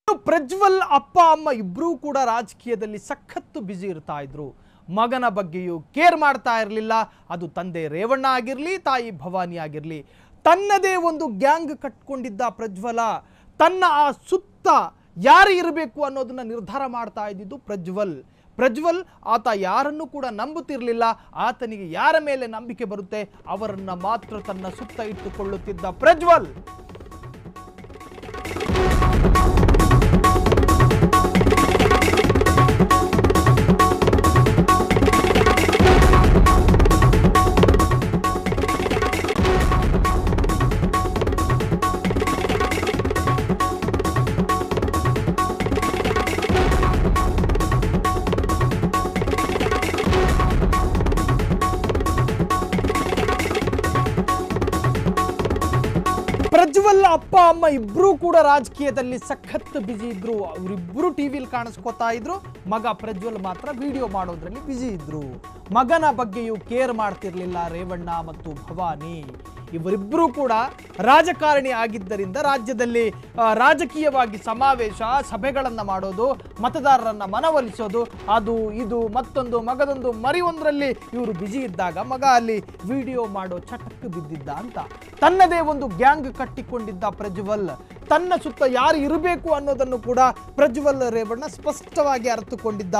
ಪ್ರಜ್ವಲ್ ಅಪ್ಪ ಅಮ್ಮ ಇಬ್ಬರೂ ಕೂಡ ರಾಜಕೀಯದಲ್ಲಿ ಸಖತ್ತು ಬ್ಯುಸಿ ಇರ್ತಾ ಇದ್ರು ಮಗನ ಬಗ್ಗೆಯೂ ಕೇರ್ ಮಾಡ್ತಾ ಇರಲಿಲ್ಲ ಅದು ತಂದೆ ರೇವಣ್ಣ ಆಗಿರಲಿ ತಾಯಿ ಭವಾನಿ ಆಗಿರಲಿ ತನ್ನದೇ ಒಂದು ಗ್ಯಾಂಗ್ ಕಟ್ಕೊಂಡಿದ್ದ ಪ್ರಜ್ವಲ ತನ್ನ ಆ ಸುತ್ತ ಯಾರು ಇರಬೇಕು ಅನ್ನೋದನ್ನ ನಿರ್ಧಾರ ಮಾಡ್ತಾ ಇದ್ದಿದ್ದು ಪ್ರಜ್ವಲ್ ಪ್ರಜ್ವಲ್ ಆತ ಯಾರನ್ನು ಕೂಡ ನಂಬುತ್ತಿರಲಿಲ್ಲ ಆತನಿಗೆ ಯಾರ ಮೇಲೆ ನಂಬಿಕೆ ಬರುತ್ತೆ ಅವರನ್ನ ಮಾತ್ರ ತನ್ನ ಸುತ್ತ ಇಟ್ಟುಕೊಳ್ಳುತ್ತಿದ್ದ ಪ್ರಜ್ವಲ್ ಪ್ರಜ್ವಲ್ ಅಪ್ಪ ಅಮ್ಮ ಇಬ್ರು ಕೂಡ ರಾಜಕೀಯದಲ್ಲಿ ಸಖತ್ ಬಿಜಿ ಇದ್ರು ಅವರಿಬ್ರು ಟಿವಿಲಿ ಕಾಣಿಸ್ಕೊತಾ ಇದ್ರು ಮಗ ಪ್ರಜ್ವಲ್ ಮಾತ್ರ ವಿಡಿಯೋ ಮಾಡೋದ್ರಲ್ಲಿ ಬಿಜಿ ಇದ್ರು ಮಗನ ಬಗ್ಗೆಯೂ ಕೇರ್ ಮಾಡ್ತಿರ್ಲಿಲ್ಲ ರೇವಣ್ಣ ಮತ್ತು ಭವಾನಿ ಇವರಿಬ್ಬರು ಕೂಡ ರಾಜಕಾರಣಿ ಆಗಿದ್ದರಿಂದ ರಾಜ್ಯದಲ್ಲಿ ಆ, ರಾಜಕೀಯವಾಗಿ ಸಮಾವೇಶ ಸಭೆಗಳನ್ನು ಮಾಡೋದು ಮತದಾರರನ್ನ ಮನವೊಲಿಸೋದು ಅದು ಇದು ಮತ್ತೊಂದು ಮಗದೊಂದು ಮರಿಯೊಂದರಲ್ಲಿ ಇವರು ಬ್ಯುಸಿ ಇದ್ದಾಗ ಮಗ ಅಲ್ಲಿ ವಿಡಿಯೋ ಮಾಡೋ ಚಟಕ್ಕೆ ಬಿದ್ದಿದ್ದ ಅಂತ ತನ್ನದೇ ಒಂದು ಗ್ಯಾಂಗ್ ಕಟ್ಟಿಕೊಂಡಿದ್ದ ಪ್ರಜ್ವಲ್ ತನ್ನ ಸುತ್ತ ಯಾರು ಇರಬೇಕು ಅನ್ನೋದನ್ನು ಕೂಡ ಪ್ರಜ್ವಲ್ ರೇವಣ್ಣ ಸ್ಪಷ್ಟವಾಗಿ ಅರ್ಥಕೊಂಡಿದ್ದ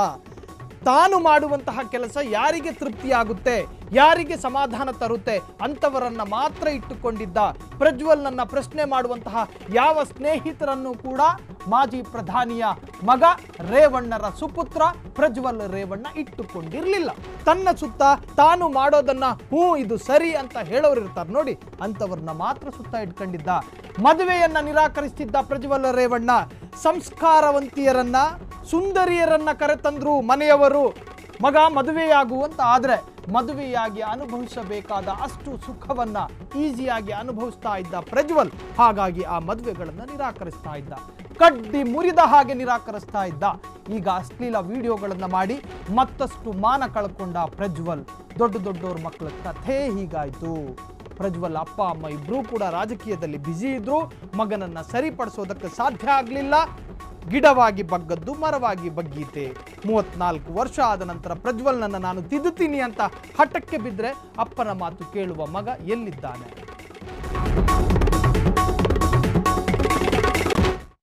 ತಾನು ಮಾಡುವಂತಹ ಕೆಲಸ ಯಾರಿಗೆ ತೃಪ್ತಿಯಾಗುತ್ತೆ ಯಾರಿಗೆ ಸಮಾಧಾನ ತರುತ್ತೆ ಅಂಥವರನ್ನ ಮಾತ್ರ ಇಟ್ಟುಕೊಂಡಿದ್ದ ಪ್ರಜ್ವಲ್ನನ್ನ ಪ್ರಶ್ನೆ ಮಾಡುವಂತಹ ಯಾವ ಸ್ನೇಹಿತರನ್ನು ಕೂಡ ಮಾಜಿ ಪ್ರಧಾನಿಯ ಮಗ ರೇವಣ್ಣರ ಸುಪುತ್ರ ಪ್ರಜ್ವಲ್ ರೇವಣ್ಣ ಇಟ್ಟುಕೊಂಡಿರಲಿಲ್ಲ ತನ್ನ ಸುತ್ತ ತಾನು ಮಾಡೋದನ್ನ ಹ್ಞೂ ಇದು ಸರಿ ಅಂತ ಹೇಳೋರು ಇರ್ತಾರೆ ನೋಡಿ ಅಂಥವ್ರನ್ನ ಮಾತ್ರ ಸುತ್ತ ಇಟ್ಕೊಂಡಿದ್ದ ಮದುವೆಯನ್ನ ನಿರಾಕರಿಸ್ತಿದ್ದ ಪ್ರಜ್ವಲ್ ರೇವಣ್ಣ ಸಂಸ್ಕಾರವಂತಿಯರನ್ನ ಸುಂದರಿಯರನ್ನ ಕರೆತಂದ್ರು ಮನೆಯವರು ಮಗ ಮದುವೆಯಾಗು ಅಂತ ಆದ್ರೆ ಮದುವೆಯಾಗಿ ಅನುಭವಿಸಬೇಕಾದ ಅಷ್ಟು ಸುಖವನ್ನ ಈಸಿಯಾಗಿ ಅನುಭವಿಸ್ತಾ ಇದ್ದ ಪ್ರಜ್ವಲ್ ಹಾಗಾಗಿ ಆ ಮದುವೆಗಳನ್ನ ನಿರಾಕರಿಸ್ತಾ ಇದ್ದ ಕಡ್ಡಿ ಮುರಿದ ಹಾಗೆ ನಿರಾಕರಿಸ್ತಾ ಇದ್ದ ಈಗ ಅಶ್ಲೀಲ ವಿಡಿಯೋಗಳನ್ನ ಮಾಡಿ ಮತ್ತಷ್ಟು ಮಾನ ಕಳ್ಕೊಂಡ ಪ್ರಜ್ವಲ್ ದೊಡ್ಡ ದೊಡ್ಡವ್ರ ಮಕ್ಕಳ ಕಥೆ ಹೀಗಾಯ್ತು ಪ್ರಜ್ವಲ್ ಅಪ್ಪ ಅಮ್ಮ ಇಬ್ಬರೂ ಕೂಡ ರಾಜಕೀಯದಲ್ಲಿ ಬ್ಯುಸಿ ಇದ್ರು ಮಗನನ್ನ ಸರಿಪಡಿಸೋದಕ್ಕೆ ಸಾಧ್ಯ ಆಗಲಿಲ್ಲ ಗಿಡವಾಗಿ ಬಗ್ಗದ್ದು ಮರವಾಗಿ ಬಗ್ಗೀತೆ ಮೂವತ್ನಾಲ್ಕು ವರ್ಷ ಆದ ನಂತರ ಪ್ರಜ್ವಲ್ನನ್ನ ನಾನು ತಿದ್ದುತ್ತೀನಿ ಅಂತ ಹಠಕ್ಕೆ ಬಿದ್ದರೆ ಅಪ್ಪನ ಮಾತು ಕೇಳುವ ಮಗ ಎಲ್ಲಿದ್ದಾನೆ